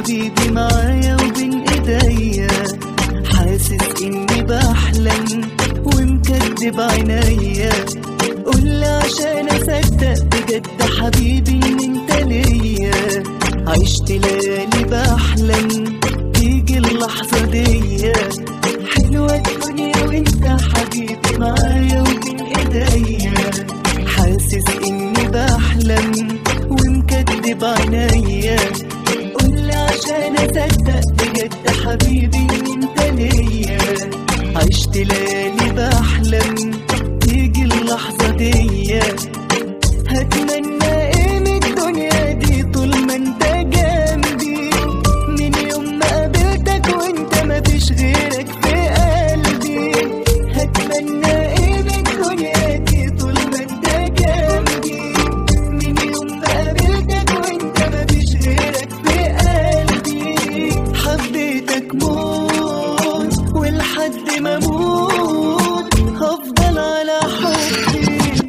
حبيبي معايا وبين ايديا حاسس اني بحلم ومكدب عينيا قولي عشان اصدق بجد حبيبي ان انت ليا عشت ليالي بحلم تيجي اللحظة دي حلوة الدنيا وانت حبيبي معايا وبين ايديا حاسس اني بحلم ومكدب عينيا قولي عشان اصدق بجد حبيبي ان انت ليا عشت ليالي بحلم تيجي اللحظة دي هتمنى ايه من الدنيا دي طول ما انت جنبي من يوم ما قابلتك وانت مفيش غيرك في قلبي هتمنى ايه من الدنيا دي طول ما انت جنبي من يوم ما قابلتك وانت مفيش غيرك في قلبي حبيتك موت ولحد ما اموت هفضل على حبي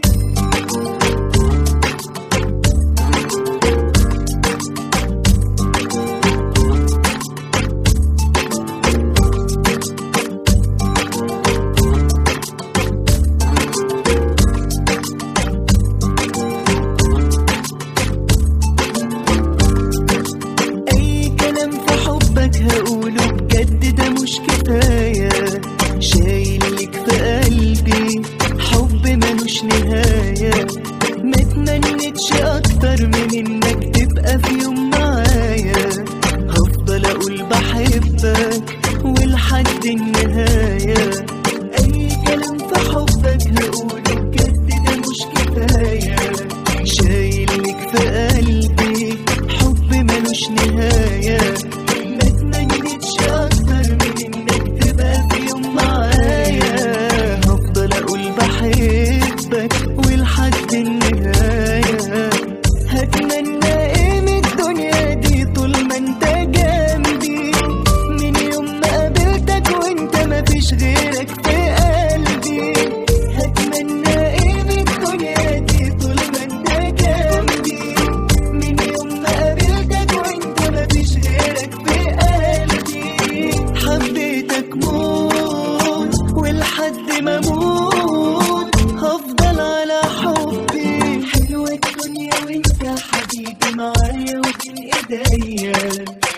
أي كلام في حبك هقوله بجد ده مش كفاية شايل لك في قلبي حب ملوش نهاية ما تمنتش أكتر من إنك تبقى في يوم معايا هفضل أقول بحبك ولحد النهاية أي كلام في حبك هقوله بجد ده مش كفاية شايل لك في قلبي حب ملوش نهاية ما تمنيتش أكتر من إنك تبقى في يوم معايا هفضل أقول بحبك ولحد النهاية هتمنى إيه من الدنيا دي طول ما أنت جنبي من يوم ما قابلتك وأنت مفيش غيرك في قلبي هتمنى إيه من الدنيا دي طول ما أنت جنبي من يوم ما قابلتك وانت مفيش غيرك في قلبي حبيتك موت ولحد ما اموت هفضل على حبي حلوة الدنيا وانت حبيبي معايا وبين ايديا